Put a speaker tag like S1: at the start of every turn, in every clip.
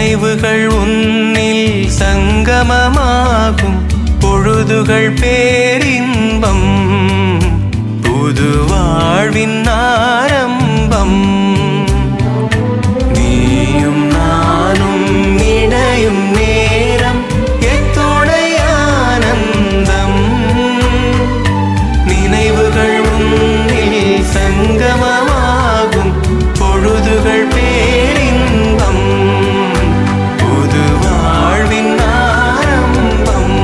S1: நினைவுகள் உன்னில் சங்கமமாகும் பொழுதுகள் பேரின்பம் புது வாழ்வின் ஆரம்பம் நீயும் நானும் இணையும் நேரம் எத்துணை ஆனந்தம் நினைவுகள் உன்னில் சங்கமமாகும் பொழுதுகள் பேரின்பம் புது வாழ்வின் ஆரம்பம்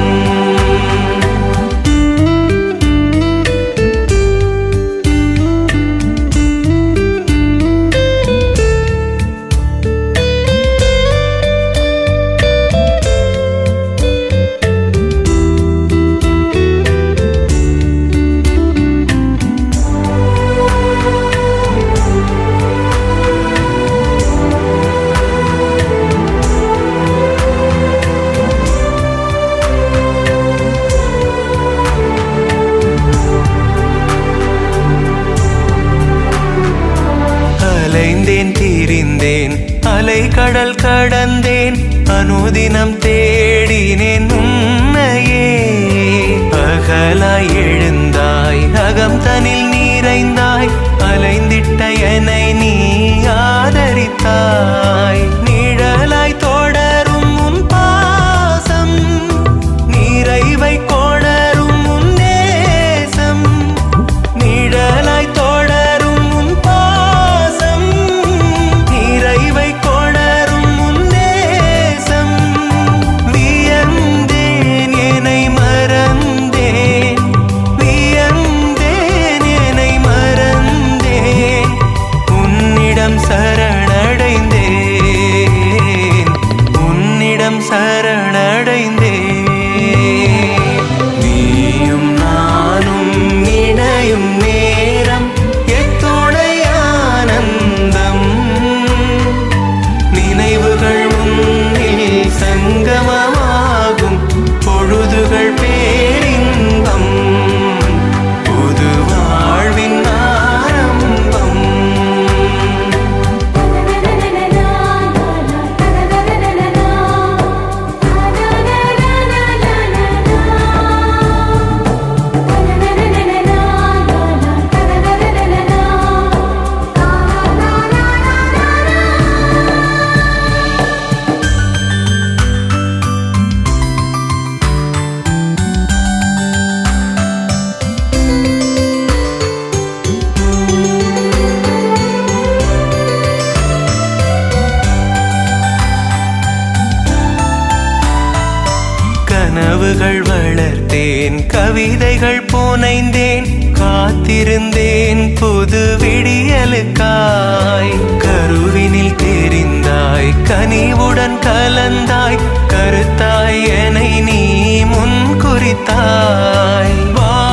S1: அலைந்தேன் திரிந்தேன் அலை கடல் கடந்தேன் அனுதினம் தேடினேன் உன்னையே அகலாய் எழுந்தாய் அகம் தனில் நீரைந்தாய் அலைந்திட்ட என்னை நீ ஆதரித்தாய் நிழலாய் தொடரும் உன் பாசம் நிறைவை கொணரும் உன் நேசம் நிழலாய் தொடரும் உன் பாசம் நிறைவை கொணரும் உன் நேசம் வியந்தேன் என்னை மறந்தேன் வியந்தேன் என்னை மறந்தேன் உன்னிடம் சரணடைந்தேன் உன்னிடம் சரணடைந்தேன் நீயும் நானும் இணையும் நேரம் எத்துணை ஆனந்தம் நினைவுகள் உன்னில் சங்கமமாகும் பொழுதுகள் பேரின்பம் புது வாழ்வின் ஆரம்பம் கனவுகள் வளர்த்தேன் கவிதைகள் புனைந்தேன் காத்திருந்தேன் புது விடியலுக்காய் கருவினில் தெரிந்தாய் கனிவுடன் கலந்தாய் கருத்தாய் எனை நீ முன் குறித்தாய் வா